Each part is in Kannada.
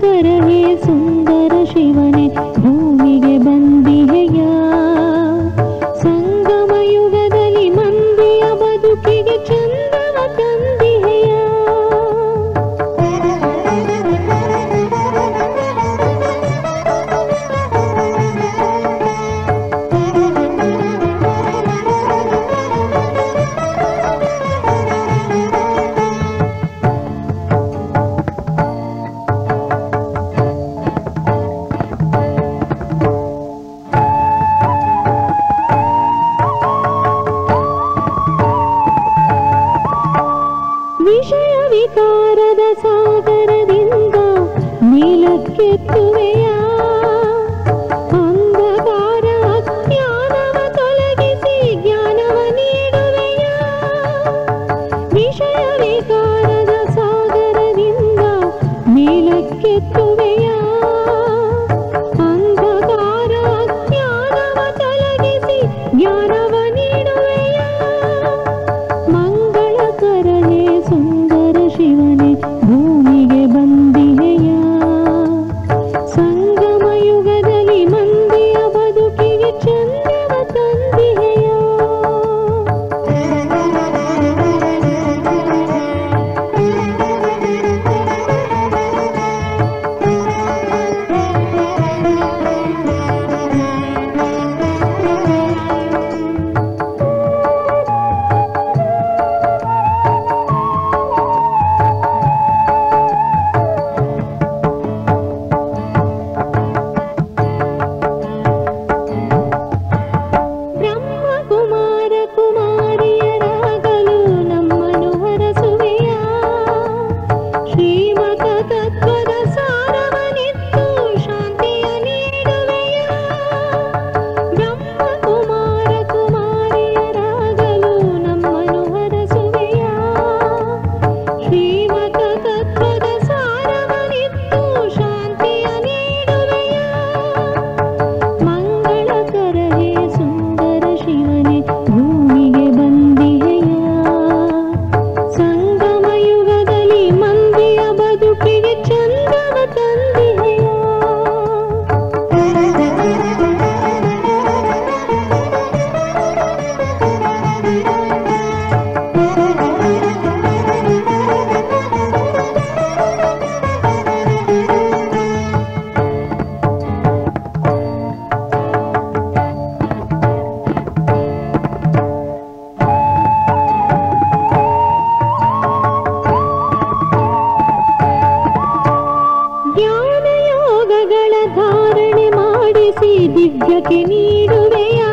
ಮಂಗಳಕರ ಹೇ ಸುಂದರ ಶಿವನೇ ಭೂಮಿಗೆ ಬಂದಿಹೆಯ ಸಂಗಮ ಯುಗದಲ್ಲಿ ಮಂದಿಯ ಬದುಕಿಗೆ ಚಂದವ ತಂದಿಹೆಯ ವಿಷಯ ವಿಕಾರದ ಸಾಗರದಿಂದ ಮೇಲಕ್ಕೆತ್ತುವೆಯ ಅಂಧಕಾರ ಅಜ್ಞಾನವ ತೊಲಗಿಸಿ ಜ್ಞಾನವ ನೀಡುವೆಯ ವಿಷಯ ವಿಕಾರದ ಸಾಗರದಿಂದ ಮೇಲಕ್ಕೆತ್ತುವೆಯ ಅಂಧಕಾರ ಅಜ್ಞಾನವ ತೊಲಗಿಸಿ ಜ್ಞಾನವ ನೀಡುವೆಯ ಮಂಗಳಕರನೇ ಸುಂದರ ಶಿವನೇ ಭೂಮಿಗೆ ಬಂದಿಹೆಯ ಸಂಗಮ ಯುಗದಲ್ಲಿ ಮಂದಿಯ ಬದುಕಿಗೆ ಚಂದವ ತಂದಿಹೆಯ ಬ್ರಹ್ಮ ಕುಮಾರ ಕುಮಾರಿಯರಾಗಲು ನಮ್ಮನು ಹರಸುವೆಯ ಶ್ರೀಮತ ತತ್ವದ ಸಾರವನಿತ್ತು ಶಾಂತಿಯ ನೀಡುವೆಯ ಬ್ರಹ್ಮ ಕುಮಾರ ಕುಮಾರಿಯರಾಗಲು ನಮ್ಮನು ಹರಸುವೆಯ ಶ್ರೀಮತ ತತ್ವದ ಸಾರವನಿತ್ತು ಶಾಂತಿಯ ನೀಡುವೆಯ ಮಂಗಳಕರ ಹೇ ಸುಂದರ ಶಿವನೇ ಭೂಮಿಗೆ ಬಂದಿಹೆಯ ಸಂಗಮ ಯುಗದಲ್ಲಿ ಮಂದಿಯ ಬದುಕಿಗೆ ಚಂದವ ತಂದಿಹೆಯ ಜ್ಞಾನ ಯೋಗಗಳ ಧಾರಣೆ ಮಾಡಿಸಿ ದಿವ್ಯಕ್ಕೆ ನೀಡುವೆಯ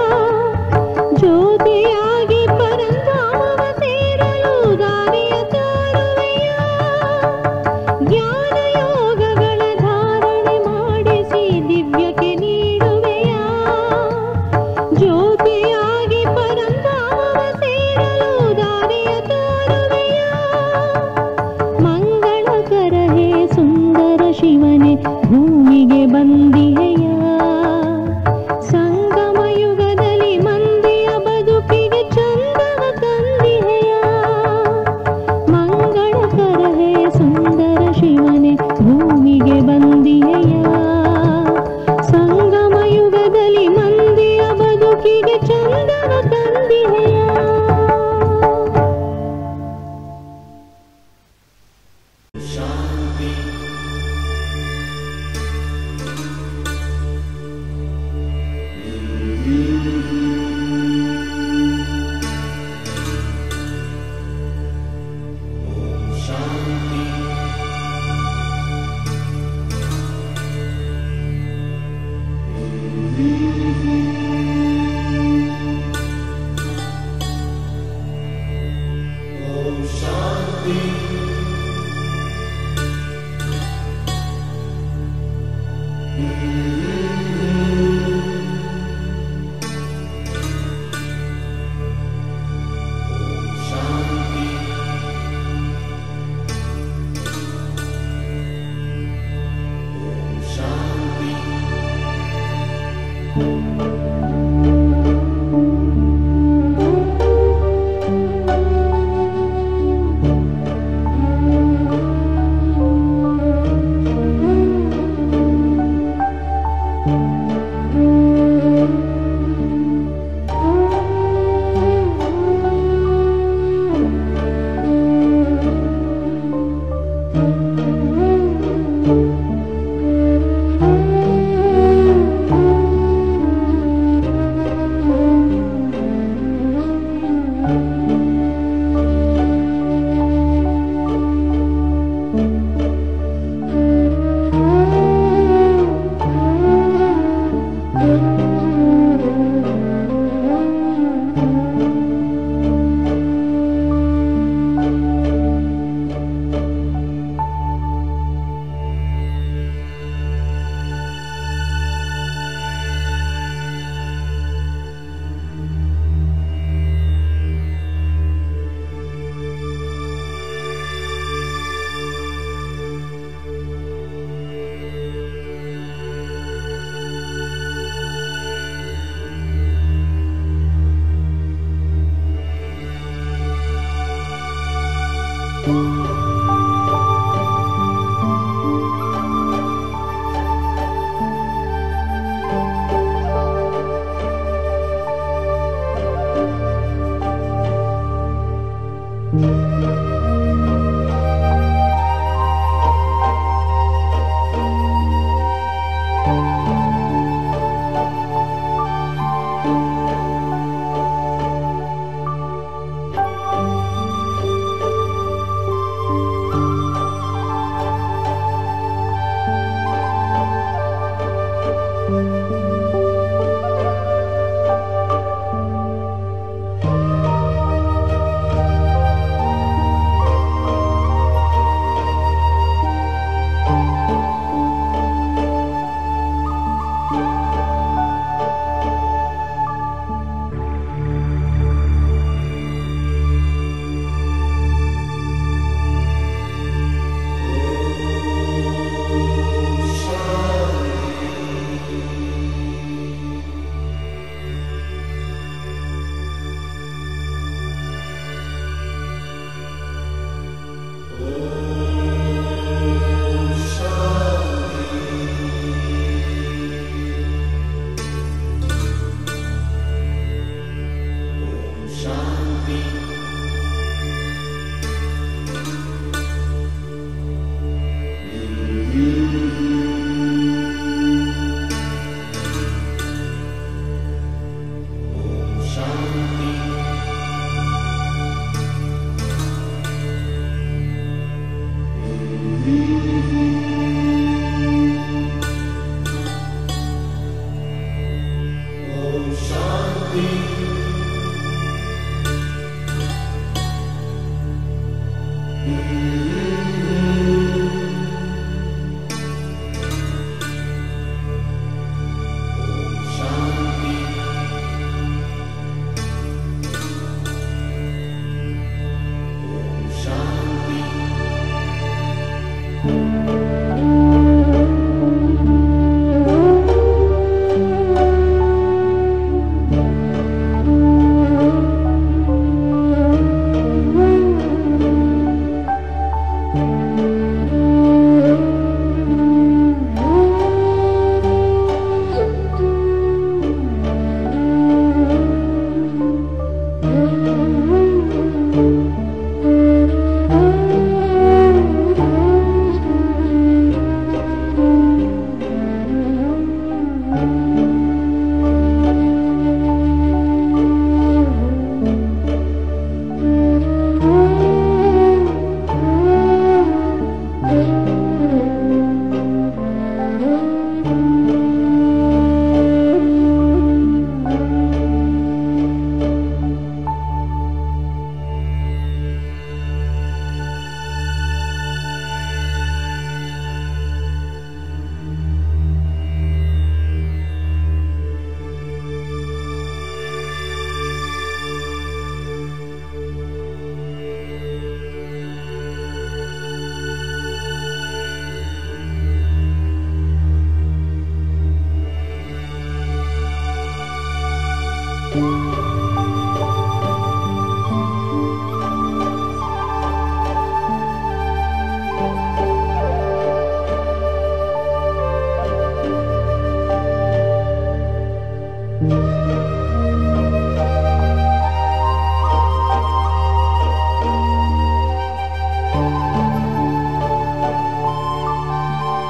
ಜ್ಯೋತಿಯಾಗಿ ಪರಂಧಾಮವ ಸೇರಲು ದಾರಿಯ ತೋರುವೆಯ ಜ್ಞಾನ ಯೋಗಗಳ ಧಾರಣೆ ಮಾಡಿಸಿ ದಿವ್ಯಕ್ಕೆ ನೀಡುವೆಯ ಜ್ಯೋತಿಯಾಗಿ ಪರಂಧಾಮವ ಸೇರಲು ದಾರಿಯ ತೋರುವೆಯ ಮಂಗಳಕರ ಹೇ ಸುಂದರ ಶಿವನೇ ಭೂಮಿಗೆ ಬಂದಿಹೆಯ ಸಂಗಮ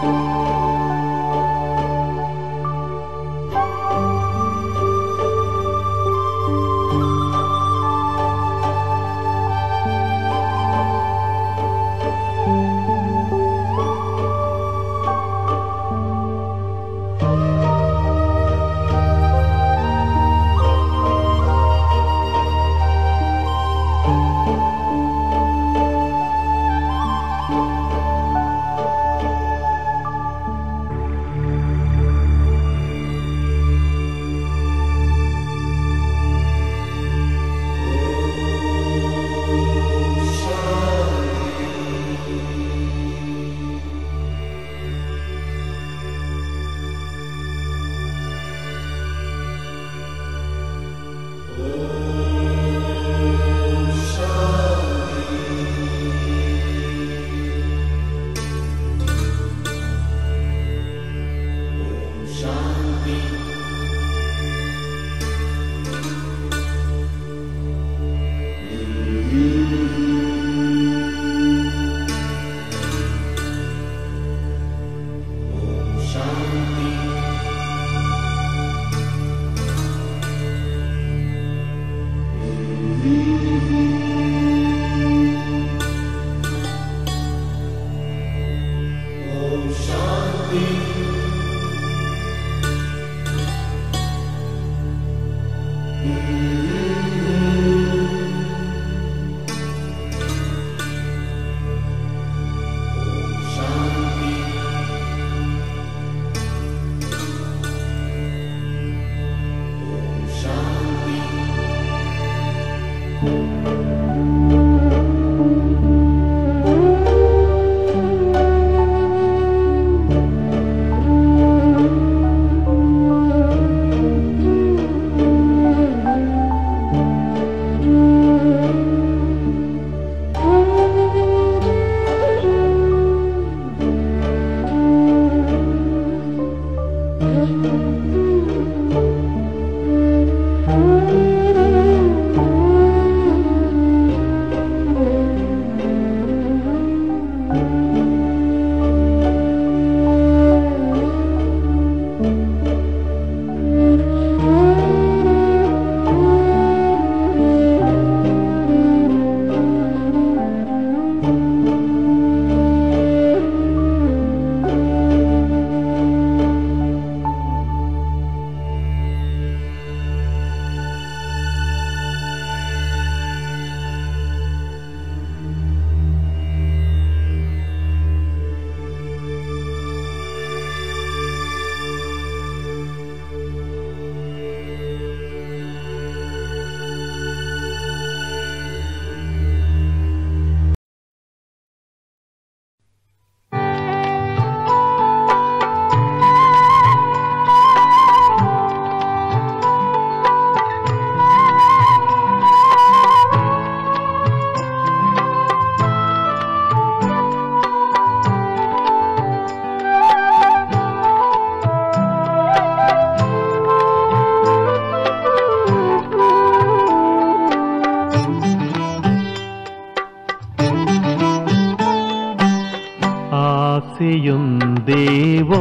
ಆಸೆಯೊಂದೇ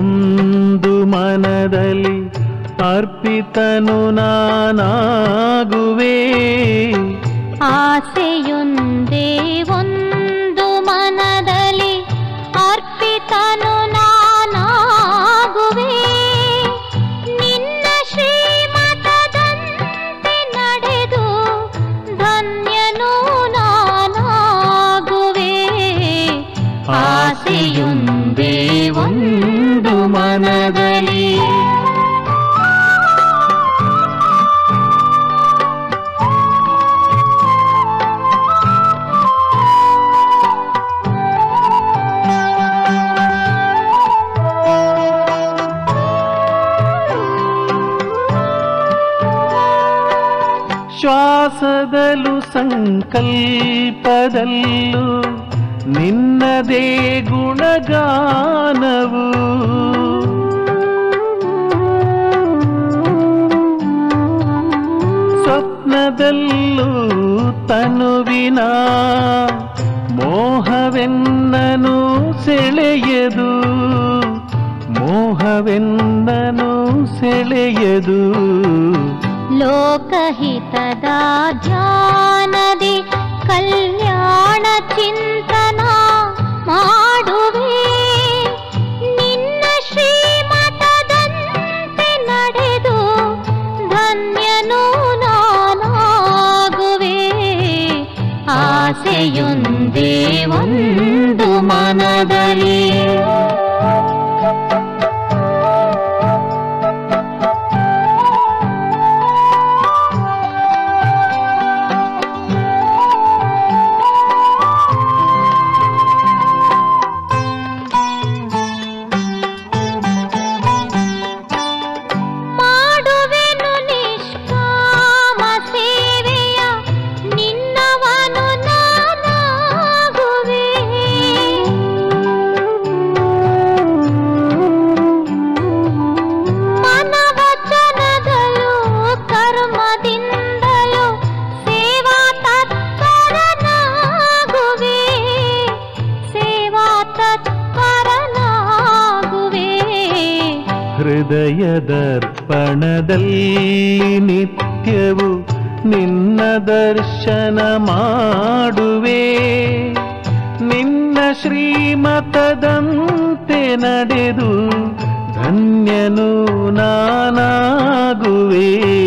ಒಂದು ಮನದಲ್ಲಿ ಅರ್ಪಿತನು ನಾನಾಗುವೆ ಆಸೆಯೊಂದೇ ಒಂದು ಮನದಲ್ಲಿ ಅರ್ಪಿತನು ನಾನಾಗುವೆ ನಿನ್ನ ಶ್ರೀಮತದಂತೆ ನಡೆದು ಧನ್ಯನು ನಾನಾಗುವೆ ಆಸೆಯೊಂದೇ ಒಂದು ಮನದಲ್ಲಿ ಶ್ವಾಸದಲ್ಲೂ ಸಂಕಲ್ಪದಲ್ಲೂ ನಿನ್ನದೇ ಗುಣಗಾನವು ಸ್ವಪ್ನದಲ್ಲೂ ತನುವಿನ ಮೋಹವೆನ್ನನು ಸೆಳೆಯದು ಮೋಹವೆನ್ನನು ಸೆಳೆಯದು ಲೋಕಹಿತದ ಧ್ಯಾನದಿ ಕಲ್ಯಾಣ ಚಿಂತನ ಮಾಡುವೆ ನಿನ್ನ ಶ್ರೀಮತದಂತೆ ನಡೆದು ಧನ್ಯನು ನಾನಾಗುವೆ ಆಸೆಯೊಂದೇ ಒಂದು ಮನದಲ್ಲಿ ಮಾಡುವೆನು ನಿಷ್ಕಾಮ ಸೇವೆಯ ನಿನ್ನವನು ನಾನಾಗುವೆ ಮನವಚನದಲ್ಲೂ ಕರ್ಮದಿಂದಲೂ ಸೇವಾ ತತ್ಪರನಾಗುವೆ ಸೇವಾ ತತ್ಪರನಾಗುವೆ ಹೃದಯದರ್ಪಣದಲ್ಲಿ ನಿತ್ಯವು ನಿನ್ನ ದರ್ಶನ ಮಾಡುವೆ ನಿನ್ನ ಶ್ರೀಮತದಂತೆ ನಡೆದು ಧನ್ಯನು ನಾನಾಗುವೆ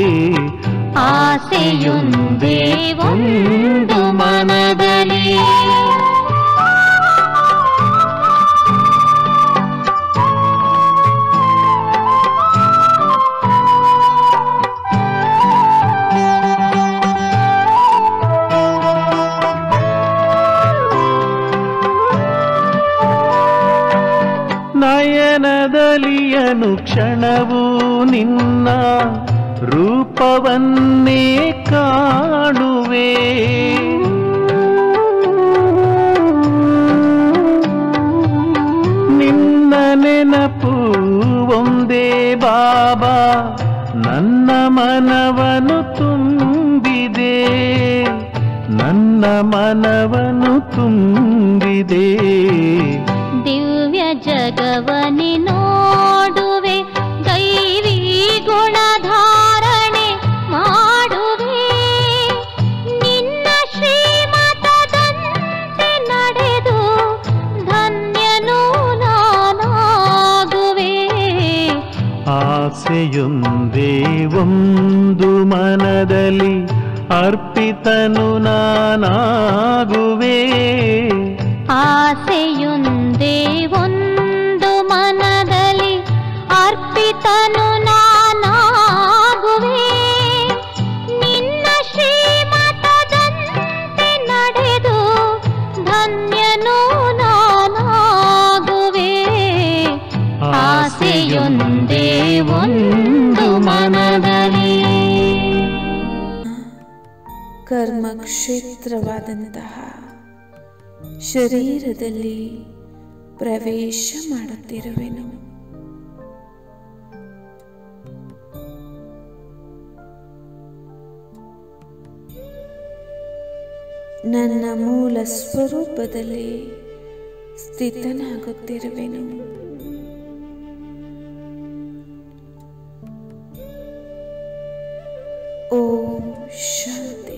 ಆಸೆಯೊಂದೇ ಒಂದು ಮನದಲ್ಲಿ ನಯನದಲ್ಲಿ ಅನುಕ್ಷಣವು ನಿನ್ನ ರೂಪವನ್ನೇ ಕಾಣುವೆ ನಿನ್ನ ನೆನಪು ಒಂದೇ ಬಾಬಾ ನನ್ನ ಮನವನು ತುಂಬಿದೆ ನನ್ನ ಮನವನು ತುಂಬಿದೆ ದಿವ್ಯ ಜಗವನಿ ನೋಡುವೆ ದೈವಿ ಗುಣಧಾರಣೆ ಮಾಡುವೆ ನಿನ್ನ ಶ್ರೀಮತದಂತೆ ನಡೆದು ಧನ್ಯನು ನಾನಾಗುವೆ ಆಸೆಯೊಂದೇ ಒಂದು ಮನದಲ್ಲಿ ಅರ್ಪಿತನು ನಾನಾಗುವೆ ಆಸೆಯೊಂದೇ ಒಂದು ಮನದಲ್ಲಿ ಅರ್ಪಿತನು ನಾನಾಗುವೆ ನಿನ್ನ ಶ್ರೀಮತದಂತೆ ನಡೆದು ಧನ್ಯನು ನಾನಾಗುವೆ ಆಸೆಯೊಂದೇ ಒಂದು ಮನದಲ್ಲಿ ಕರ್ಮ ಕ್ಷೇತ್ರವಾದಂತಹ ಶರೀರದಲ್ಲಿ ಪ್ರವೇಶ ಮಾಡುತ್ತಿರುವೆನು ನನ್ನ ಮೂಲ ಸ್ವರೂಪದಲ್ಲಿ ಸ್ಥಿತನಾಗುತ್ತಿರುವೆನು ಓಂ ಶಾಂತಿ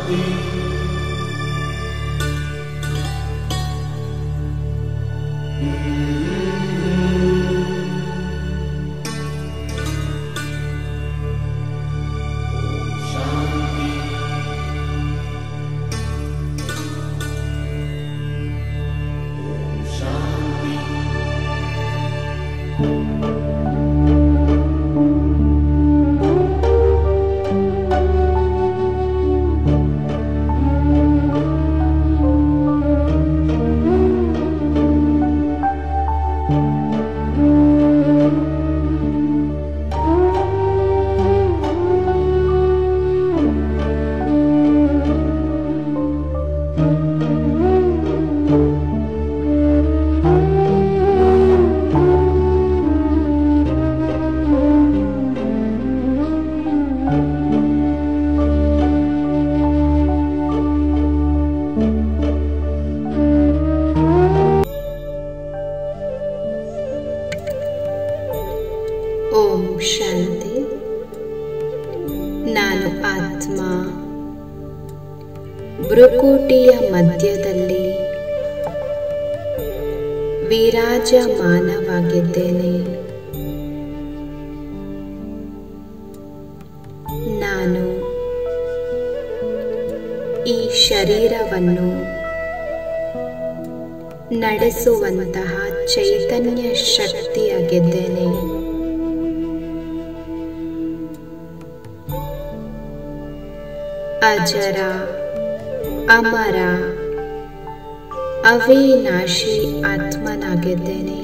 ಓಂ ಶಾಂತಿ ನಾನು ಆತ್ಮ ಭ್ರುಕುಟಿಯ ಮಧ್ಯದಲ್ಲಿ ವಿರಾಜಮಾನವಾಗಿದ್ದೇನೆ ನಾನು ಈ ಶರೀರವನ್ನು ನಡೆಸುವಂತಹ ಚೈತನ್ಯ ಶಕ್ತಿಯಾಗಿದ್ದೇನೆ ಅಜರ ಅಮರ ಅವಿನಾಶಿ ಆತ್ಮನಾಗಿದ್ದೇನೆ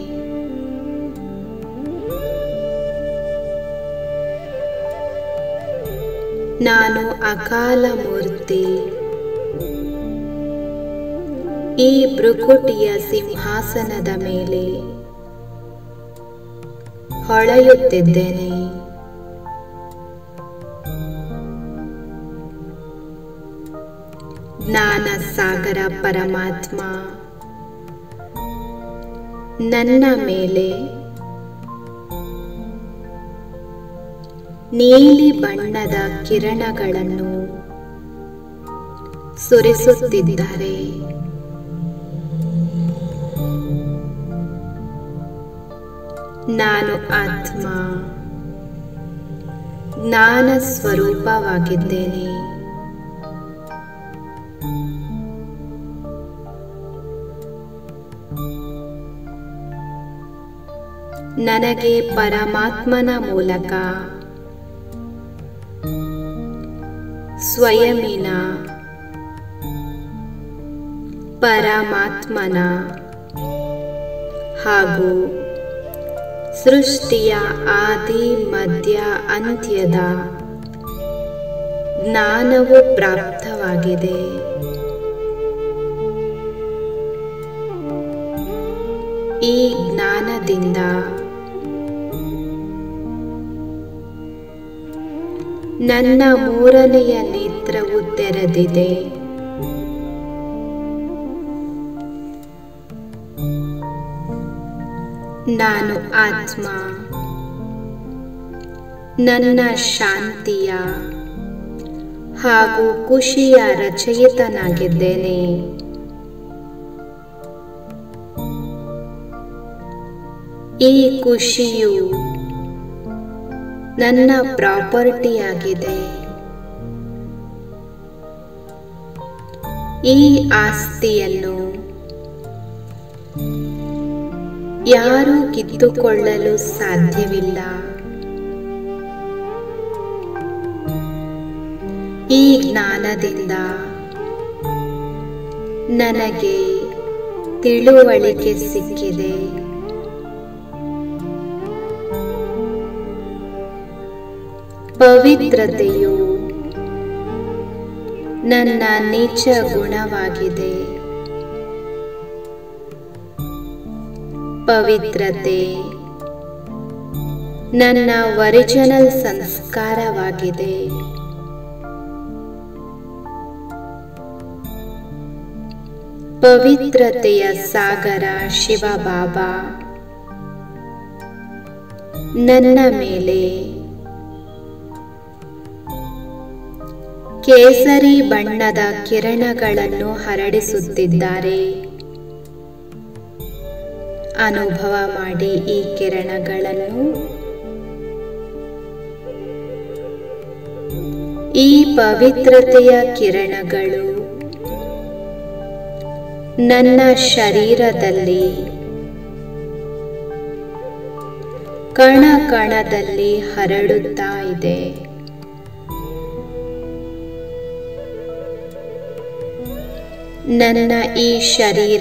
ನಾನು ಅಕಾಲ ಮೂರ್ತಿ ಈ ಭೃಕುಟಿಯ ಸಿಂಹಾಸನದ ಮೇಲೆ ಹೊಳೆಯುತ್ತಿದ್ದೇನೆ ಜ್ಞಾನ ಸಾಗರ ಪರಮಾತ್ಮ ನನ್ನ ಮೇಲೆ ನೀಲಿ ಬಣ್ಣದ ಕಿರಣಗಳನ್ನು ಸುರಿಸುತ್ತಿದ್ದಾರೆ ನಾನು ಆತ್ಮ ಜ್ಞಾನ ಸ್ವರೂಪವಾಗಿದ್ದೇನೆ ನನಗೆ ಪರಮಾತ್ಮನ ಮೂಲಕ ಸ್ವಯಮಿನ ಪರಮಾತ್ಮನ ಹಾಗೂ ಸೃಷ್ಟಿಯ ಆದಿ ಮಧ್ಯ ಅಂತ್ಯದ ಜ್ಞಾನವು ಪ್ರಾಪ್ತವಾಗಿದೆ ಈ ಜ್ಞಾನದಿಂದ ನನ್ನ ಮೂರನೆಯ ನೇತ್ರವು ತೆರೆದಿದೆ ನಾನು ಆತ್ಮ ನನ್ನ ಶಾಂತಿಯ ಹಾಗೂ ಖುಷಿಯ ರಚಯಿತನಾಗಿದ್ದೇನೆ ಈ ಖುಷಿಯು ನನ್ನ ಪ್ರಾಪರ್ಟಿಯಾಗಿದೆ ಈ ಆಸ್ತಿಯನ್ನು ಯಾರೂ ಕಿತ್ತುಕೊಳ್ಳಲು ಸಾಧ್ಯವಿಲ್ಲ ಈ ಜ್ಞಾನದಿಂದ ನನಗೆ ತಿಳುವಳಿಕೆ ಸಿಕ್ಕಿದೆ ಪವಿತ್ರತೆಯು ನನ್ನ ನೀಚ ಗುಣವಾಗಿದೆ ಪವಿತ್ರತೆ ನನ್ನ ಒರಿಜಿನಲ್ ಸಂಸ್ಕಾರವಾಗಿದೆ ಪವಿತ್ರತೆಯ ಸಾಗರ ಶಿವಬಾಬಾ ನನ್ನ ಮೇಲೆ ಕೇಸರಿ ಬಣ್ಣದ ಕಿರಣಗಳನ್ನು ಹರಡಿಸುತ್ತಿದ್ದಾರೆ ಅನುಭವ ಮಾಡಿ ಈ ಕಿರಣಗಳನ್ನು ಈ ಪವಿತ್ರತೆಯ ಕಿರಣಗಳು ನನ್ನ ಶರೀರದಲ್ಲಿ ಕಣ ಕಣದಲ್ಲಿ ಹರಡುತ್ತಾ ಇದೆ ನನ್ನ ಈ ಶರೀರ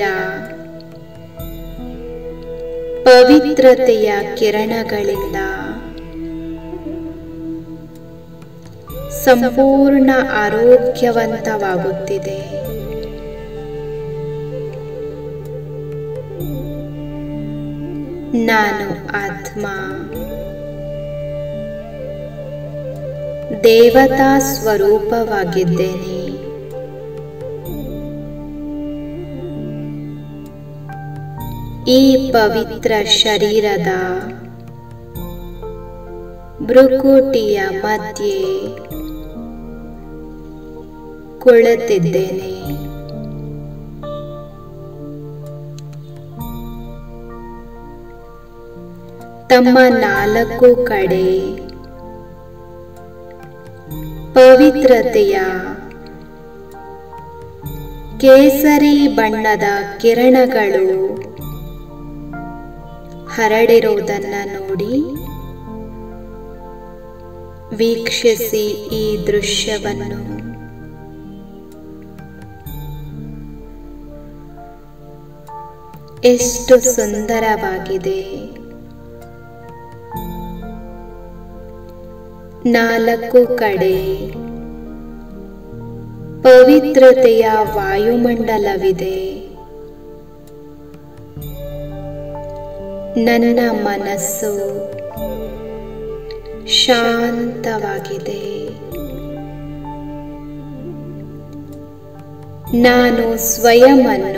ಪವಿತ್ರತೆಯ ಕಿರಣಗಳಿಂದ ಸಂಪೂರ್ಣ ಆರೋಗ್ಯವಂತವಾಗುತ್ತಿದೆ ನಾನು ಆತ್ಮ ದೇವತಾ ಸ್ವರೂಪವಾಗಿದ್ದೇನೆ ಈ ಪವಿತ್ರ ಶರೀರದ ಭ್ರುಕುಟಿಯ ಮಧ್ಯೆ ಕುಳಿತಿದ್ದೇನೆ ತಮ್ಮ ನಾಲ್ಕು ಕಡೆ ಪವಿತ್ರತೆಯ ಕೇಸರಿ ಬಣ್ಣದ ಕಿರಣಗಳು ಹರಡಿರುವುದನ್ನು ನೋಡಿ ವೀಕ್ಷಿಸಿ ಈ ದೃಶ್ಯವನ್ನು ಎಷ್ಟು ಸುಂದರವಾಗಿದೆ ನಾಲ್ಕು ಕಡೆ ಪವಿತ್ರತೆಯ ವಾಯುಮಂಡಲವಿದೆ ನನ್ನ ಮನಸ್ಸು ಶಾಂತವಾಗಿದೆ ನಾನು ಸ್ವಯಂವನ್ನು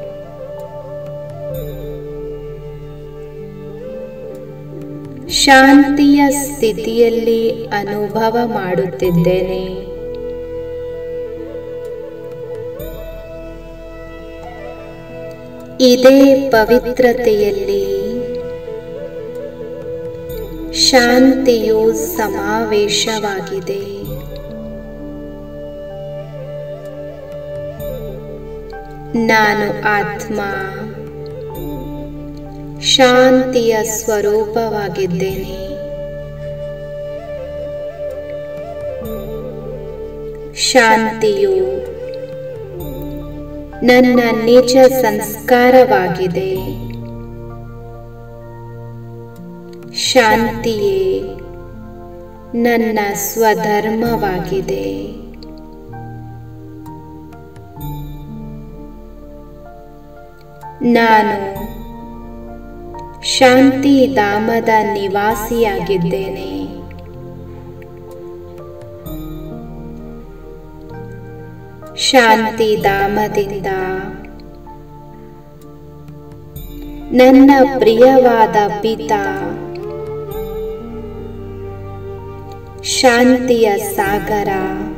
ಶಾಂತಿಯ ಸ್ಥಿತಿಯಲ್ಲಿ ಅನುಭವ ಮಾಡುತ್ತಿದ್ದೇನೆ ಇದೇ ಪವಿತ್ರತೆಯಲ್ಲಿ ಶಾಂತಿಯು ಸಮಾವೇಶವಾಗಿದೆ ನಾನು ಆತ್ಮ ಶಾಂತಿಯ ಸ್ವರೂಪವಾಗಿದ್ದೇನೆ ಶಾಂತಿಯು ನನ್ನ ನಿಜ ಸಂಸ್ಕಾರವಾಗಿದೆ ಶಾಂತಿಯೇ ನನ್ನ ಸ್ವಧರ್ಮವಾಗಿದೆ ನಾನು ಶಾಂತಿ ಧಾಮದ ನಿವಾಸಿಯಾಗಿದ್ದೇನೆ ಶಾಂತಿ ಧಾಮದಿಂದ ನನ್ನ ಪ್ರಿಯವಾದ ಪಿತಾ ಶಾಂತಿಯ ಸಾಗರ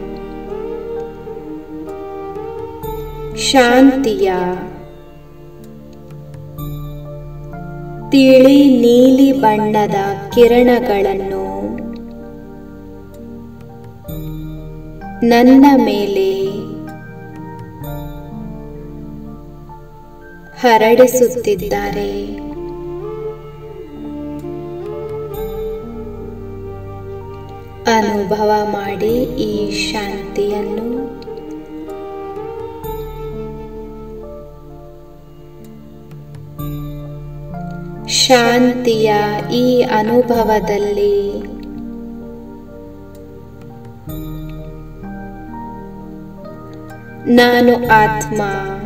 ಶಾಂತಿಯ ತಿಳಿ ನೀಲಿ ಬಣ್ಣದ ಕಿರಣಗಳನ್ನು ನನ್ನ ಮೇಲೆ ಹರಡಿಸುತ್ತಿದ್ದಾರೆ ಅನುಭವ ಮಾಡಿ ಈ ಶಾಂತಿಯನ್ನು ಶಾಂತಿಯ ಈ ಅನುಭವದಲ್ಲಿ ನಾನು ಆತ್ಮ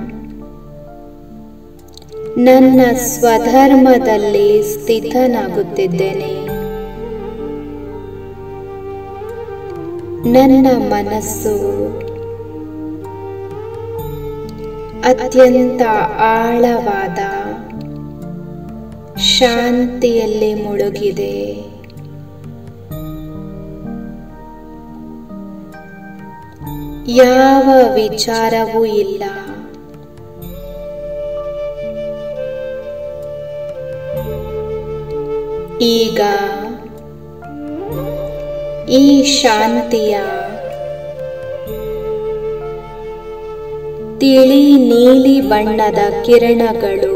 ನನ್ನ ಸ್ವಧರ್ಮದಲ್ಲಿ ಸ್ಥಿತನಾಗುತ್ತಿದ್ದೇನೆ ನನ್ನ ಮನಸ್ಸು ಅತ್ಯಂತ ಆಳವಾದ ಶಾಂತಿಯಲ್ಲಿ ಮುಳುಗಿದೆ ಯಾವ ವಿಚಾರವೂ ಇಲ್ಲ ಈಗ ಈ ಶಾಂತಿಯ ತಿಳಿ ನೀಲಿ ಬಣ್ಣದ ಕಿರಣಗಳು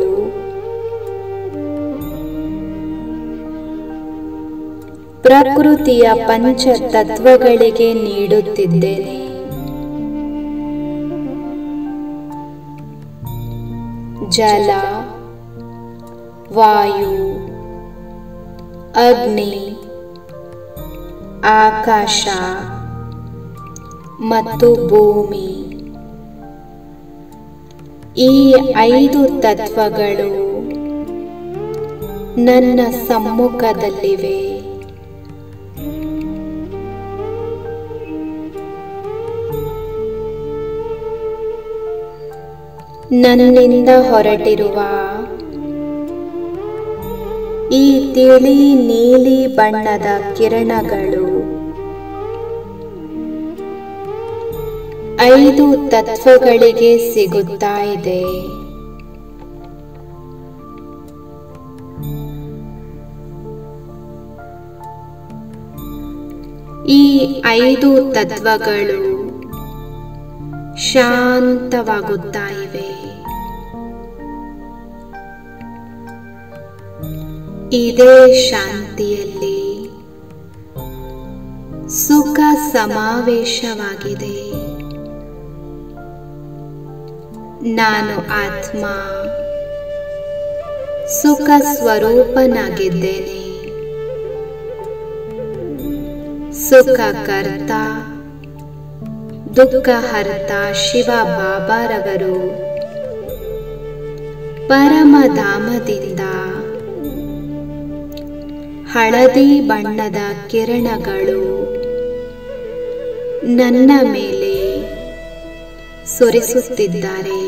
ಪ್ರಕೃತಿಯ ಪಂಚ ತತ್ವಗಳಿಗೆ ನೀಡುತ್ತಿದ್ದೇನೆ ಜಲ ವಾಯು ಅಗ್ನಿ ಆಕಾಶ ಮತ್ತು ಭೂಮಿ ಈ ಐದು ತತ್ವಗಳು ನನ್ನ ಸಮ್ಮುಖದಲ್ಲಿವೆ ನನ್ನಿಂದ ಹೊರಟಿರುವ ಈ ತಿಳಿ ನೀಲಿ ಬಣ್ಣದ ಕಿರಣಗಳು ಐದು ತತ್ವಗಳಿಗೆ ಸಿಗುತ್ತಾ ಇದೆ ಈ ಐದು ತತ್ವಗಳು ಶಾಂತವಾಗುತ್ತಾ ಇವೆ ಇದೇ ಶಾಂತಿಯಲ್ಲಿ ಸುಖ ಸಮಾವೇಶವಾಗಿದೆ ನಾನು ಆತ್ಮ ಸುಖ ಸ್ವರೂಪನಾಗಿದ್ದೇನೆ ಸುಖ ಕರ್ತ ದುಃಖ ಹರ್ತ ಶಿವ ಬಾಬಾರವರು ಪರಮಧಾಮದಿಂದ ಹಳದಿ ಬಣ್ಣದ ಕಿರಣಗಳು ನನ್ನ ಮೇಲೆ ಸುರಿಸುತ್ತಿದ್ದಾರೆ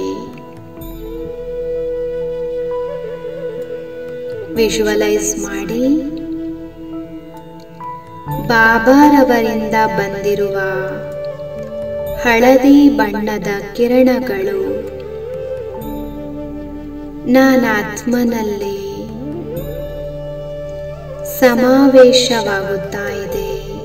ವಿಜುವಲೈಸ್ ಮಾಡಿ ಬಾಬಾರವರಿಂದ ಬಂದಿರುವ ಹಳದಿ ಬಣ್ಣದ ಕಿರಣಗಳು ನಾನಾತ್ಮನಲ್ಲಿ ಸಮಾವೇಶವಾಗುತ್ತಾ ಇದೆ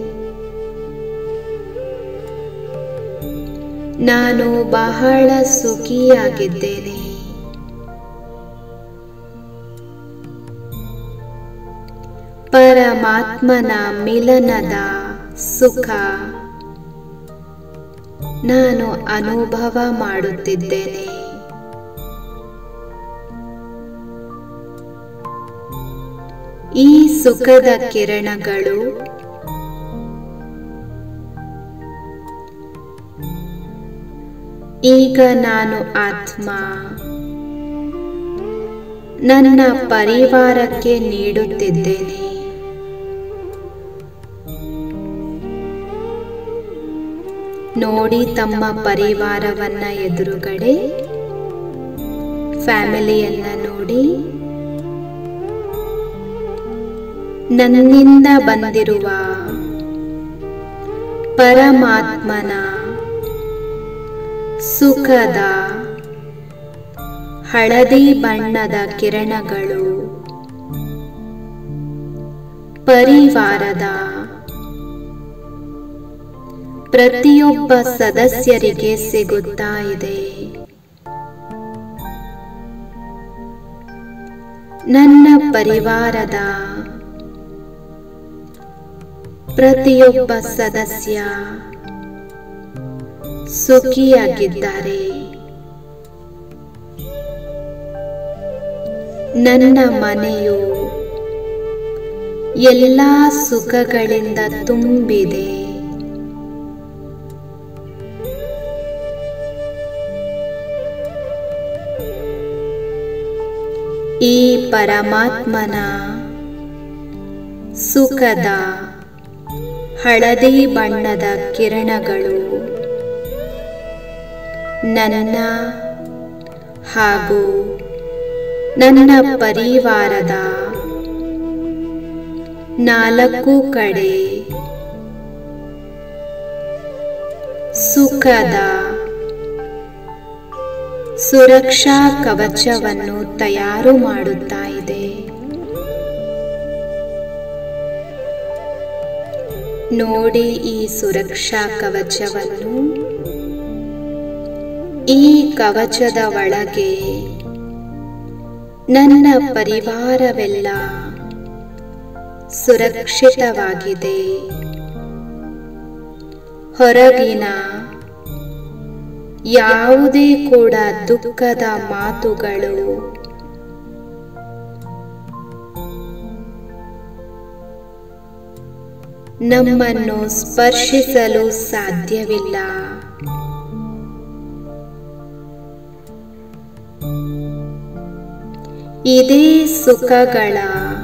ನಾನು ಬಹಳ ಸುಖಿಯಾಗಿದ್ದೇನೆ ಪರಮಾತ್ಮನ ಮಿಲನದ ಸುಖ ನಾನು ಅನುಭವ ಮಾಡುತ್ತಿದ್ದೇನೆ ಈ ಸುಖದ ಕಿರಣಗಳು ಈಗ ನಾನು ಆತ್ಮ ನನ್ನ ಪರಿವಾರಕ್ಕೆ ನೀಡುತ್ತಿದ್ದೇನೆ ನೋಡಿ ತಮ್ಮ ಪರಿವಾರವನ್ನ ಎದುರುಗಡೆ ಫ್ಯಾಮಿಲಿಯನ್ನ ನೋಡಿ ನನ್ನಿಂದ ಬಂದಿರುವ ಪರಮಾತ್ಮನ ಸುಖದ ಹಳದಿ ಬಣ್ಣದ ಕಿರಣಗಳು ಪರಿವಾರದ ಪ್ರತಿಯೊಬ್ಬ ಸದಸ್ಯರಿಗೆ ಸಿಗುತ್ತಾ ಇದೆ ನನ್ನ ಪರಿವಾರದ ಪ್ರತಿಯೊಬ್ಬ ಸದಸ್ಯ ಸುಖಿಯಾಗಿದ್ದಾರೆ ನನ್ನ ಮನೆಯು ಎಲ್ಲ ಸುಖಗಳಿಂದ ತುಂಬಿದೆ ಈ ಪರಮಾತ್ಮನ ಸುಖದ ಹಳದಿ ಬಣ್ಣದ ಕಿರಣಗಳು ನನ್ನ ಹಾಗೂ ನನ್ನ ಪರಿವಾರದ ನಾಲ್ಕು ಕಡೆ ಸುಖದ ಸುರಕ್ಷಾ ಕವಚವನ್ನು ತಯಾರು ಮಾಡುತ್ತಾ ಇದೆ ನೋಡಿ ಈ ಸುರಕ್ಷಾ ಕವಚವನ್ನು ಈ ಕವಚದ ಒಳಗೆ ನನ್ನ ಪರಿವಾರವೆಲ್ಲ ಸುರಕ್ಷಿತವಾಗಿದೆ ಹೊರಗಿನ ಯಾವುದೇ ಕೂಡ ದುಃಖದ ಮಾತುಗಳು ನಮ್ಮನ್ನು ಸ್ಪರ್ಶಿಸಲು ಸಾಧ್ಯವಿಲ್ಲ ಇದೇ ಸುಖಗಳ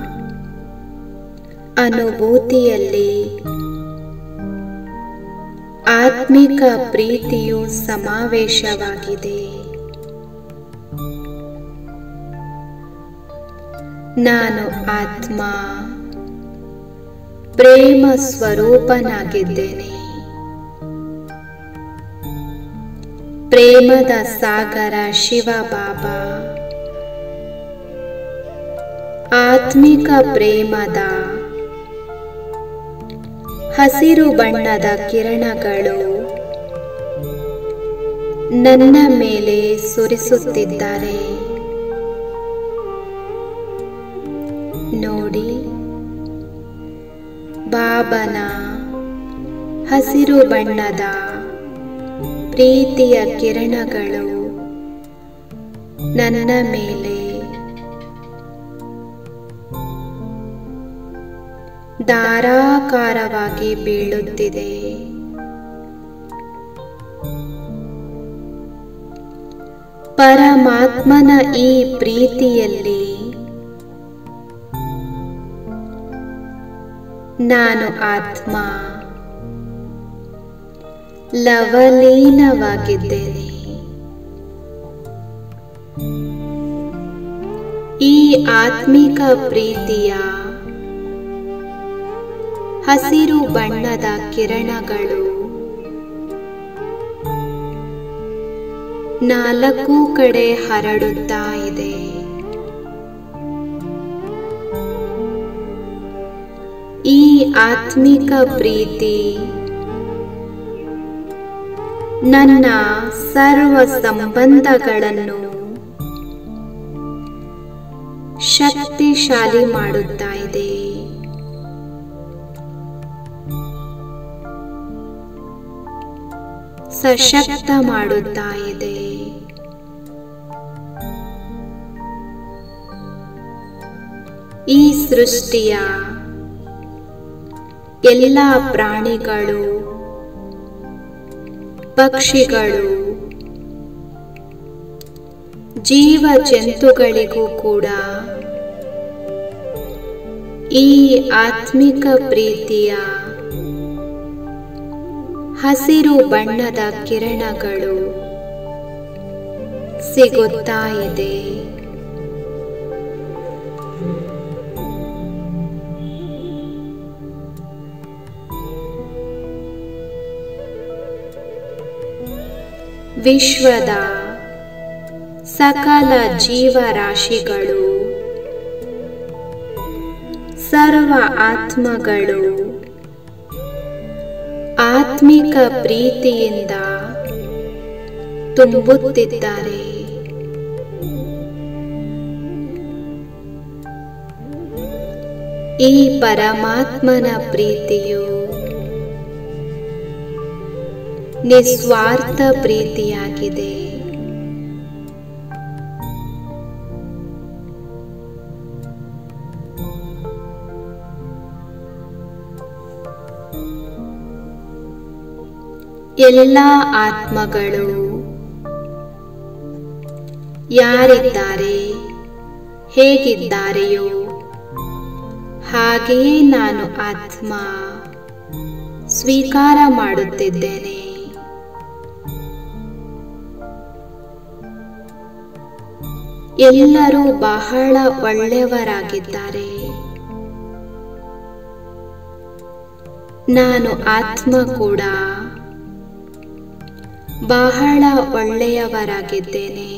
ಅನುಭೂತಿಯಲ್ಲಿ ಆತ್ಮಿಕ ಪ್ರೀತಿಯು ಸಮಾವೇಶವಾಗಿದೆ ನಾನು ಆತ್ಮ ಪ್ರೇಮ ಸ್ವರೂಪನಾಗಿದ್ದೇನೆ ಪ್ರೇಮದ ಸಾಗರ ಶಿವ ಬಾಬಾ ಆತ್ಮಿಕ ಪ್ರೇಮದ ಹಸಿರು ಬಣ್ಣದ ಕಿರಣಗಳು ನನ್ನ ಮೇಲೆ ಸುರಿಸುತ್ತಿದ್ದಾರೆ ನೋಡಿ ಬಾಬನ ಹಸಿರು ಬಣ್ಣದ ಪ್ರೀತಿಯ ಕಿರಣಗಳು ನನ್ನ ಮೇಲೆ ಧಾರಾಕಾರವಾಗಿ ಬೀಳುತ್ತಿದೆ ಪರಮಾತ್ಮನ ಈ ಪ್ರೀತಿಯಲ್ಲಿ ನಾನು ಆತ್ಮ ಲವಲೀನವಾಗಿದ್ದೇನೆ ಈ ಆತ್ಮಿಕ ಪ್ರೀತಿಯ ಹಸಿರು ಬಣ್ಣದ ಕಿರಣಗಳು ನಾಲ್ಕು ಕಡೆ ಹರಡುತ್ತಾ ಇದೆ ಈ ಆತ್ಮಿಕ ಪ್ರೀತಿ ನನ್ನ ಸರ್ವ ಸಂಬಂಧಗಳನ್ನು ಶಕ್ತಿಶಾಲಿ ಮಾಡುತ್ತಾ ಇದೆ ಸಶಕ್ತ ಮಾಡುತ್ತಾ ಇದೆ ಈ ಸೃಷ್ಟಿಯ ಎಲ್ಲ ಪ್ರಾಣಿಗಳು ಪಕ್ಷಿಗಳು ಜೀವ ಜಂತುಗಳಿಗೂ ಕೂಡ ಈ ಆತ್ಮಿಕ ಪ್ರೀತಿಯ ಹಸಿರು ಬಣ್ಣದ ಕಿರಣಗಳು ಸಿಗುತ್ತಾ ಇದೆ ವಿಶ್ವದ ಸಕಲ ಜೀವರಾಶಿಗಳು ಸರ್ವ ಆತ್ಮಗಳು ಆತ್ಮಿಕ ಪ್ರೀತಿಯಿಂದ ತುಂಬುತ್ತಿದ್ದಾರೆ ಈ ಪರಮಾತ್ಮನ ಪ್ರೀತಿಯು ನಿಸ್ವಾರ್ಥ ಪ್ರೀತಿಯಾಗಿದೆ ಎಲ್ಲ ಆತ್ಮಗಳು ಯಾರಿದ್ದಾರೆ ಹೇಗಿದ್ದಾರೆಯೋ ಹಾಗೆಯೇ ನಾನು ಆತ್ಮ ಸ್ವೀಕಾರ ಮಾಡುತ್ತಿದ್ದೇನೆ ಎಲ್ಲರೂ ಬಹಳ ಒಳ್ಳೆಯವರಾಗಿದ್ದಾರೆ ನಾನು ಆತ್ಮ ಕೂಡ ಬಹಳ ಒಳ್ಳೆಯವರಾಗಿದ್ದೇನೆ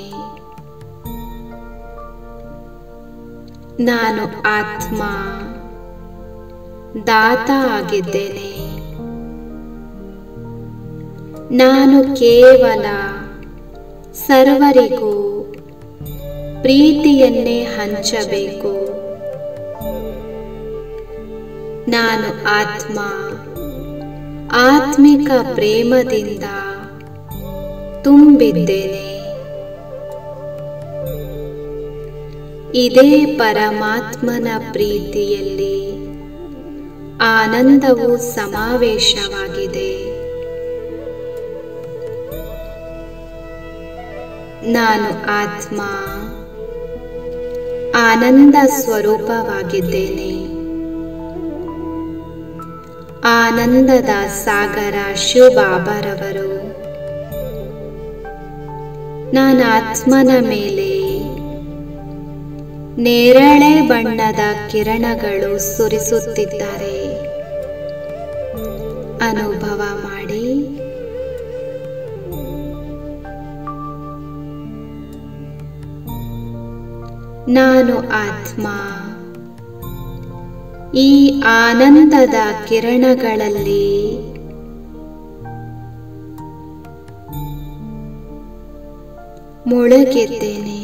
ನಾನು ಆತ್ಮ ದಾತ ಆಗಿದ್ದೇನೆ ನಾನು ಕೇವಲ ಸರ್ವರಿಗೂ ಪ್ರೀತಿಯನ್ನೇ ಹಂಚಬೇಕು ನಾನು ಆತ್ಮ ಆತ್ಮಿಕ ಪ್ರೇಮದಿಂದ ತುಂಬಿದ್ದೇನೆ ಇದೇ ಪರಮಾತ್ಮನ ಪ್ರೀತಿಯಲ್ಲಿ ಆನಂದವು ಸಮಾವೇಶವಾಗಿದೆ ನಾನು ಆತ್ಮ ಆನಂದ ಸ್ವರೂಪವಾಗಿದ್ದೇನೆ ಆನಂದದ ಸಾಗರ ಶಿವಬಾಬಾರವರು ನಾನು ಆತ್ಮನ ಮೇಲೆ ನೇರಳೆ ಬಣ್ಣದ ಕಿರಣಗಳು ಸುರಿಸುತ್ತಿದ್ದಾರೆ ಅನುಭವ ಮಾಡಿ ನಾನು ಆತ್ಮ ಈ ಆನಂದದ ಕಿರಣಗಳಲ್ಲಿ ಮುಳುಗಿದ್ದೇನೆ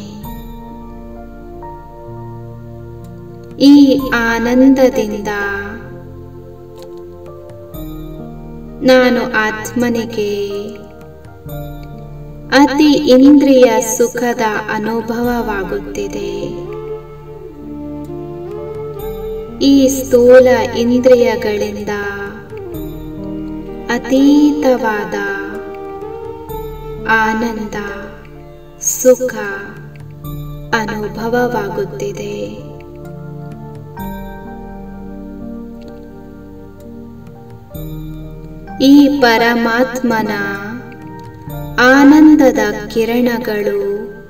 ಈ ಆನಂದದಿಂದ ನಾನು ಆತ್ಮನಿಗೆ ಅತಿ ಇಂದ್ರಿಯ ಸುಖದ ಅನುಭವವಾಗುತ್ತಿದೆ ಈ ಸ್ಥೂಲ ಇಂದ್ರಿಯಗಳಿಂದ ಅತೀತವಾದ ಆನಂದ ಸುಖ ಅನುಭವವಾಗುತ್ತಿದೆ ಈ ಪರಮಾತ್ಮನ ಆನಂದದ ಕಿರಣಗಳು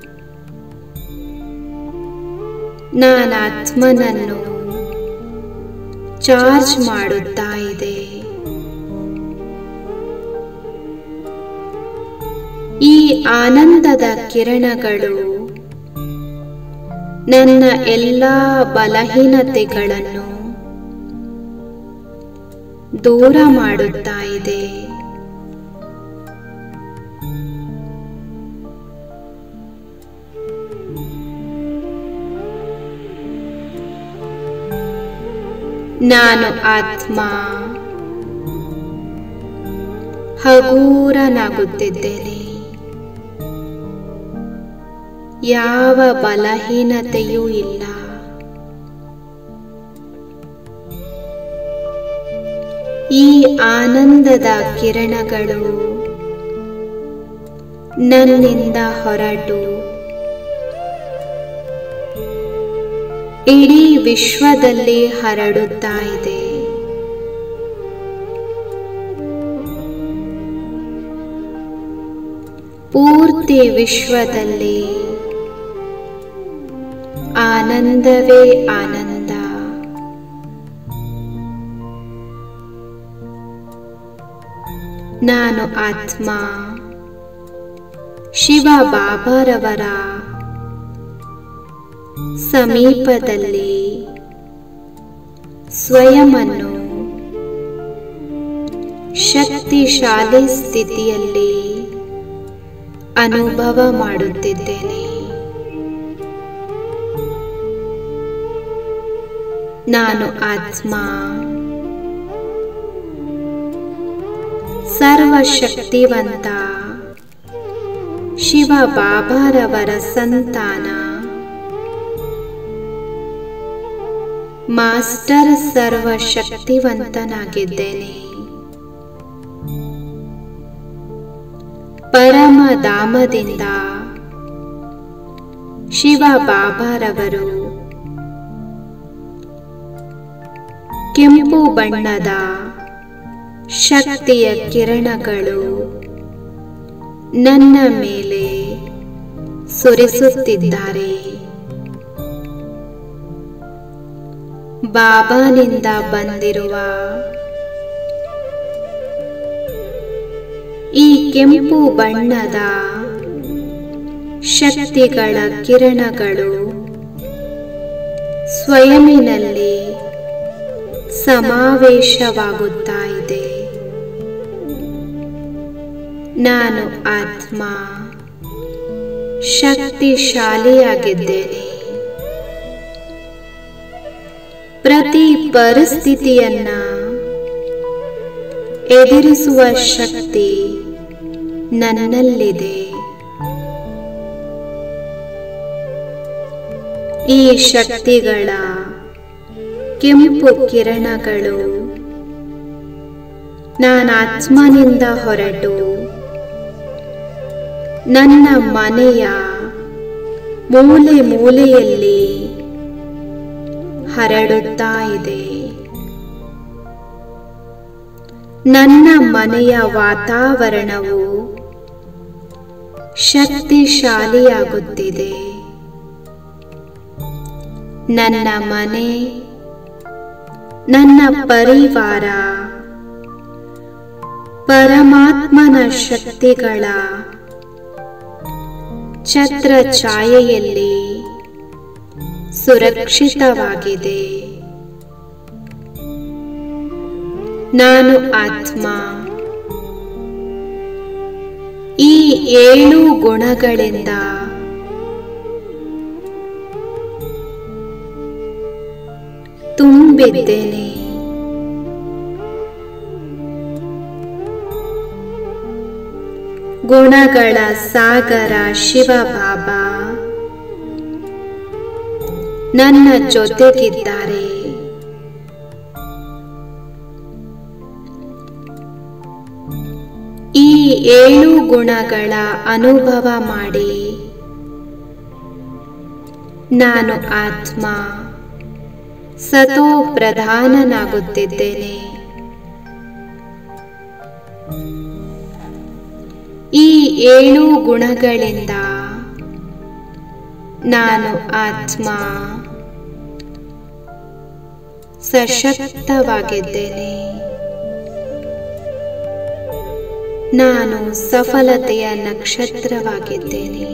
ನಾನಾತ್ಮನನ್ನು ಚಾರ್ಜ್ ಮಾಡುತ್ತಾ ಇದೆ ಈ ಆನಂದದ ಕಿರಣಗಳು ನನ್ನ ಎಲ್ಲ ಬಲಹೀನತೆಗಳನ್ನು ದೂರ ಮಾಡುತ್ತಾ ಇದೆ ನಾನು ಆತ್ಮ ಹಗೂರನಾಗುತ್ತಿದ್ದೇನೆ ಯಾವ ಬಲಹೀನತೆಯೂ ಇಲ್ಲ ಈ ಆನಂದದ ಕಿರಣಗಳು ನನ್ನಿಂದ ಹೊರಟು ಇಡೀ ವಿಶ್ವದಲ್ಲಿ ಹರಡುತ್ತಾ ಇದೆ ಪೂರ್ತಿ ವಿಶ್ವದಲ್ಲಿ ಆನಂದವೇ ಆನಂದ ನಾನು ಆತ್ಮ ಶಿವ ಬಾಬಾರವರ ಸಮೀಪದಲ್ಲಿ ಸ್ವಯಂವನ್ನು ಶಕ್ತಿಶಾಲಿ ಸ್ಥಿತಿಯಲ್ಲಿ ಅನುಭವ ಮಾಡುತ್ತಿದ್ದೇನೆ ನಾನು ಆತ್ಮ ಸರ್ವಶಕ್ತಿವಂತ ಶಿವ ಬಾಬಾರವರ ಸಂತಾನ ಮಾಸ್ಟರ್ ಸರ್ವಶಕ್ತಿವಂತನಾಗಿದ್ದೇನೆ ಪರಮಧಾಮದಿಂದ ಶಿವ ಬಾಬಾರವರು ಕೆಂಪು ಬಣ್ಣದ ಶಕ್ತಿಯ ಕಿರಣಗಳು ನನ್ನ ಮೇಲೆ ಸುರಿಸುತ್ತಿದ್ದಾರೆ ಬಾಬಾನಿಂದ ಬಂದಿರುವ ಈ ಕೆಂಪು ಬಣ್ಣದ ಶಕ್ತಿಗಳ ಕಿರಣಗಳು ಸ್ವಯಂನಲ್ಲಿ ಸಮಾವೇಶವಾಗುತ್ತಾ ಇದೆ ನಾನು ಆತ್ಮ ಶಕ್ತಿಶಾಲಿಯಾಗಿದ್ದೇನೆ ಪ್ರತಿ ಪರಿಸ್ಥಿತಿಯನ್ನ ಎದುರಿಸುವ ಶಕ್ತಿ ನನ್ನಲ್ಲಿದೆ ಈ ಶಕ್ತಿಗಳ ಕೆಂಪು ಕಿರಣಗಳು ನಾನು ಆತ್ಮನಿಂದ ಹೊರಟು ನನ್ನ ಮನೆಯ ಮೂಲೆ ಮೂಲೆಯಲ್ಲಿ ಹರಡುತ್ತಾ ಇದೆ ನನ್ನ ಮನೆಯ ವಾತಾವರಣವು ಶಕ್ತಿಶಾಲಿಯಾಗುತ್ತಿದೆ ನನ್ನ ಮನೆ ನನ್ನ ಪರಿವಾರ ಪರಮಾತ್ಮನ ಶಕ್ತಿಗಳ ಛತ್ರ ಛಾಯೆಯಲ್ಲಿ ಸುರಕ್ಷಿತವಾಗಿದೆ ನಾನು ಆತ್ಮ ಈ ಏಳು ಗುಣಗಳಿಂದ ತುಂಬಿದ್ದೇನೆ ಗುಣಗಳ ಸಾಗರ ಶಿವಬಾಬಾ ನನ್ನ ಜೊತೆಗಿದ್ದಾರೆ ಈ ಏಳು ಗುಣಗಳ ಅನುಭವ ಮಾಡಿ ನಾನು ಆತ್ಮ ಸತೋ ಪ್ರಧಾನನಾಗುತ್ತಿದ್ದೇನೆ ಈ ಏಳು ಗುಣಗಳಿಂದ ನಾನು ಆತ್ಮ ಸಶಕ್ತವಾಗಿದ್ದೇನೆ ನಾನು ಸಫಲತೆಯ ನಕ್ಷತ್ರವಾಗಿದ್ದೇನೆ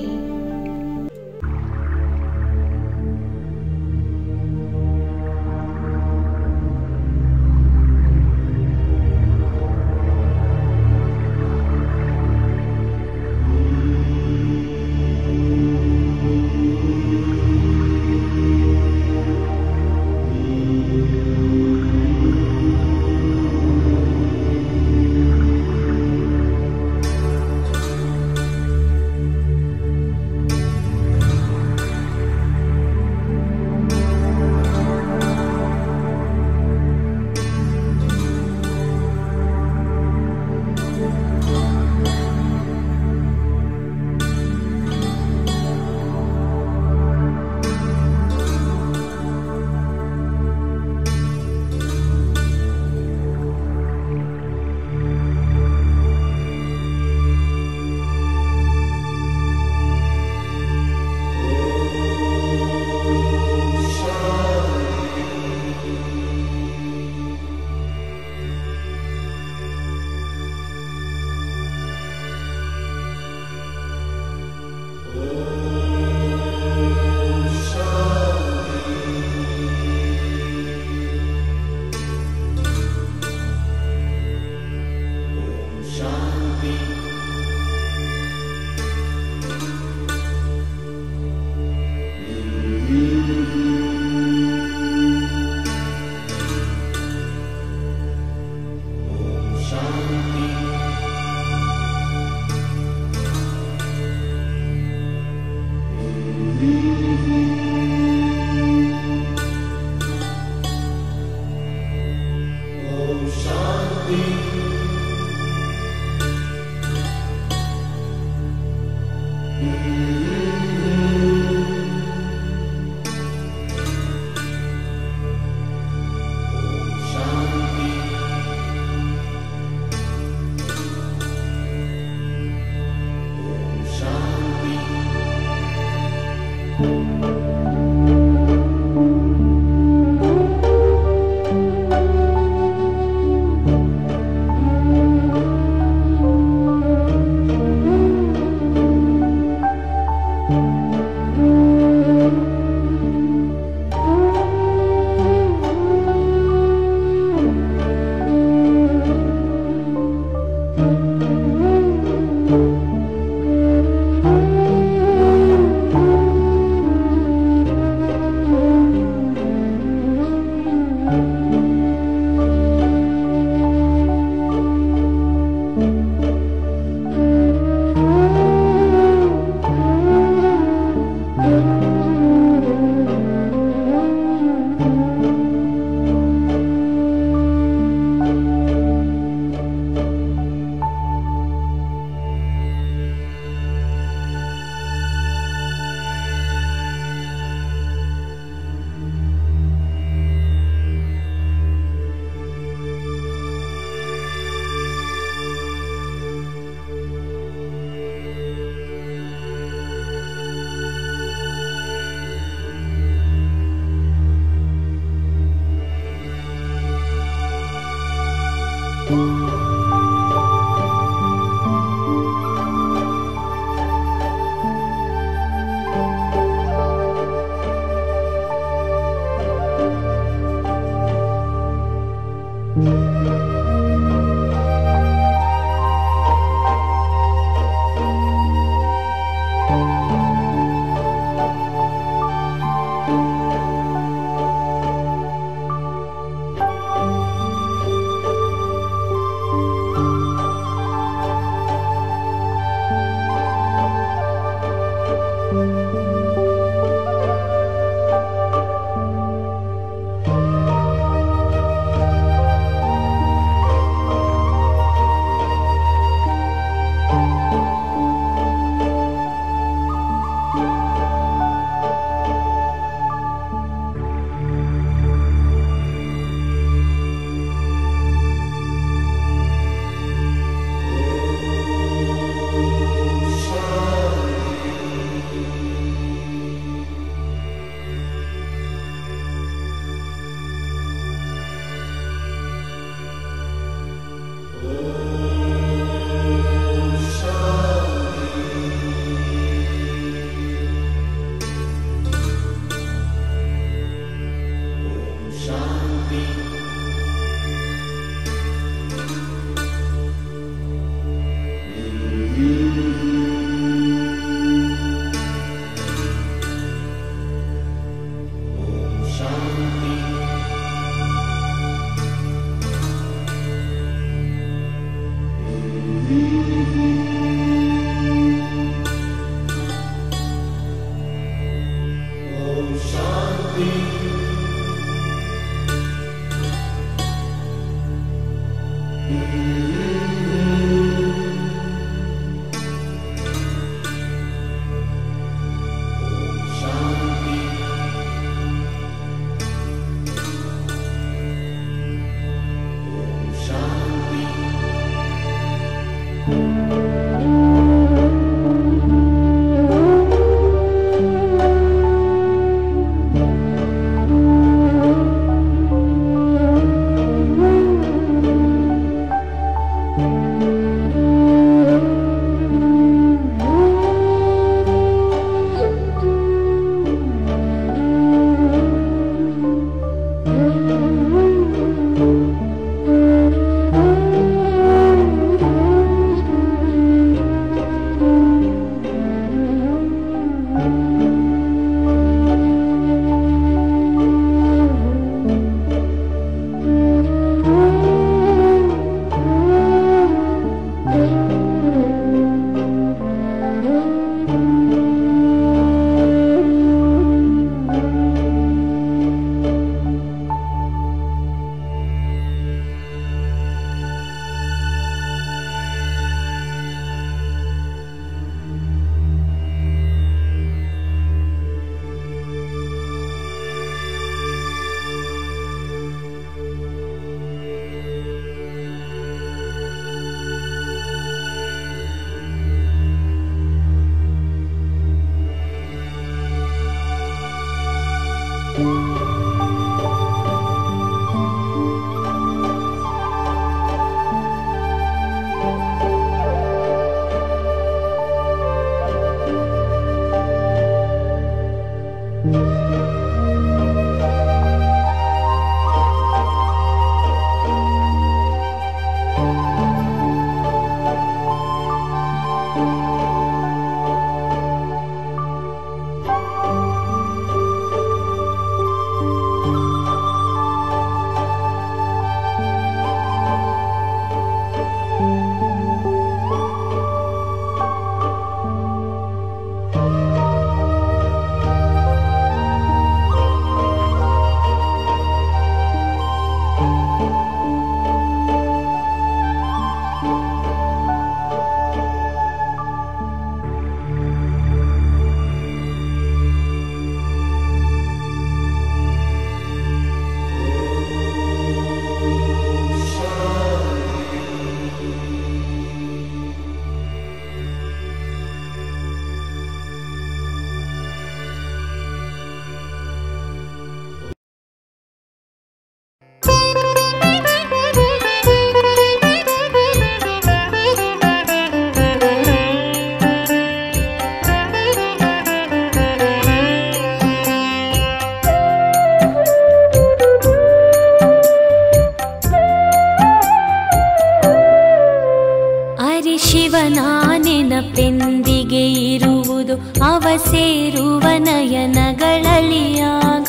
ಅರಿ ಶಿವನ ನೆನಪೆಂದಿಗೆ ಇರುವುದು ಅವ ಸೇರುವ ನಯನಗಳಲಿಯಾಗ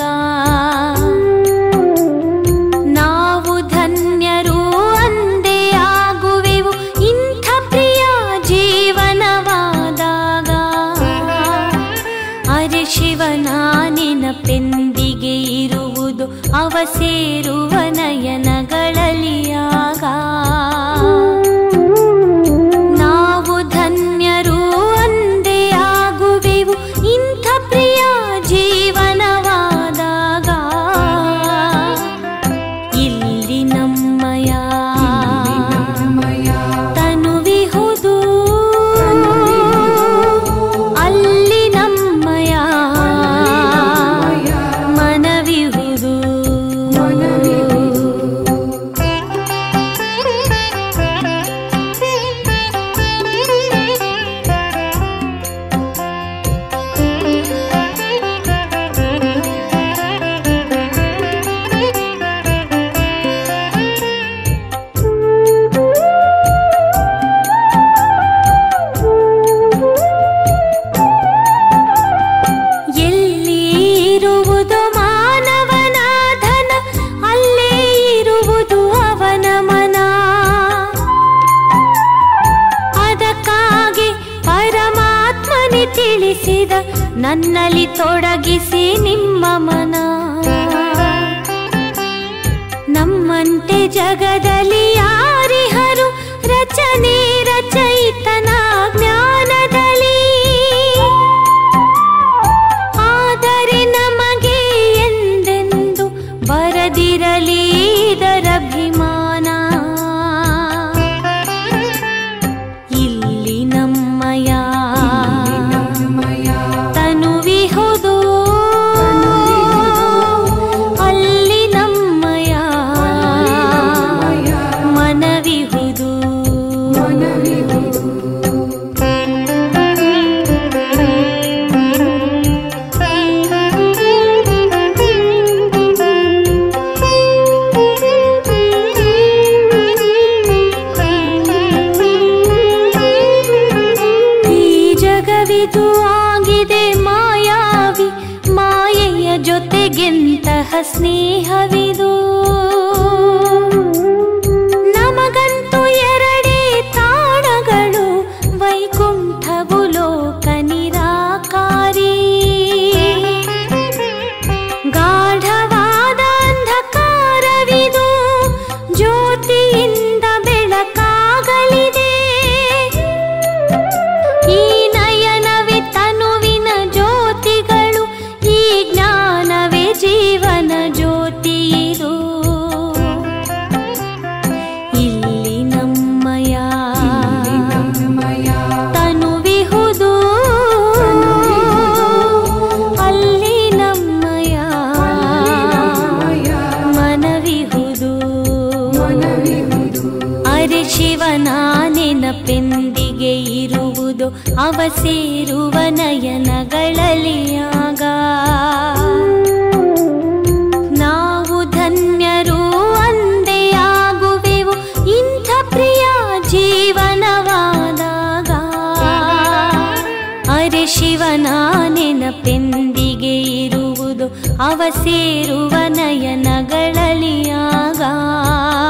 ನಾವು ಧನ್ಯರು ಅಂದೇ ಆಗುವೆವು ಇಂಥ ಪ್ರಿಯ ಜೀವನವಾದಾಗ ಅರೆ ಶಿವನ ನೆನಪೆಂದಿಗೆ ಇರುವುದು ಅವ ಸೇರುವ ನಯನಗಳಲಿಯಾಗ ನಾವು ಧನ್ಯರು ಅಂದೇ ಆಗುವೆವು ಇಂಥ ಪ್ರಿಯ ಜೀವನವಾದಾಗ ಇಲ್ಲಿ ನಮ್ಮಯ ತನುವಿಹುದು ಅಲ್ಲಿ ನಮ್ಮಯ ಮನವಿಹುದು ಎಲ್ಲಿ ಇರುವುದು ಮಾನವನ ಧನ ಅಲ್ಲೇ ಇರುವುದು ಅವನ ಮನ ಅದಕ್ಕಾಗಿ ಪರಮಾತ್ಮನೆ ತಿಳಿಸಿದ ನನ್ನಲ್ಲಿ ತೊಡಗಿಸಿ ನಿಮ್ಮ ಮನ ನಮ್ಮಂತೆ ಜಗದಲ್ಲಿ ಯಾರಿಹರು ರಚನೆ ರಚಯಿತನ ಜ್ಞಾನದಲ್ಲಿ ಆದರೆ ನಮಗೆ ಎಂದೆಂದು ಬರದಿರಲಿ ಇದರಭಿಮಾನ ಇಲ್ಲಿ ನಮ್ಮಯ ತನುವಿಹುದು ಅಲ್ಲಿ ನಮ್ಮಯ ಮನವಿಹುದು ಈ ಜಗವಿದು ಆಗಿದೆ ಮಾಯಾವಿ ಮಾಯೆಯ ಜೊತೆಗೆಂತಹ ಸ್ನೇಹವಿದು ನಮಗಂತೂ ಎರಡೇ ತಾಣಗಳು ವೈಕುಂಠವು ಲೋಕ ನಿರಾಕಾರಿ ಗಾಢವಾದ ಅಂಧಕಾರವಿದು ಜ್ಯೋತಿಯಿಂದ ಬೆಳಕಾಗಲಿದೆ ಈ ನಯನವೇ ತನುವಿನ ಜ್ಯೋತಿಗಳು ಈ ಜ್ಞಾನವೇ ಜೀವನ ಜ್ಯೋತಿ ಇದು ಇಲ್ಲಿ ನಮ್ಮಯ ತನುವಿಹುದು ಅಲ್ಲಿ ನಮ್ಮಯ ಮನವಿಹುದು ಅರೆ ಶಿವನ ನೆನಪೆಂದಿಗೆ ಇರುವುದು ಅವ ಸೇರುವ ನಯನಗಳಲಿಯಾಗ ನಾವು ಧನ್ಯರು ಅಂದೇ ಆಗುವೆವು ಇಂಥ ಪ್ರಿಯ ಜೀವನವಾದಾಗ ಅರೆ ಶಿವನ ನೆನಪೆಂದಿಗೆ ಇರುವುದು ಅವ ಸೇರುವ ನಯನಗಳಲಿಯಾಗ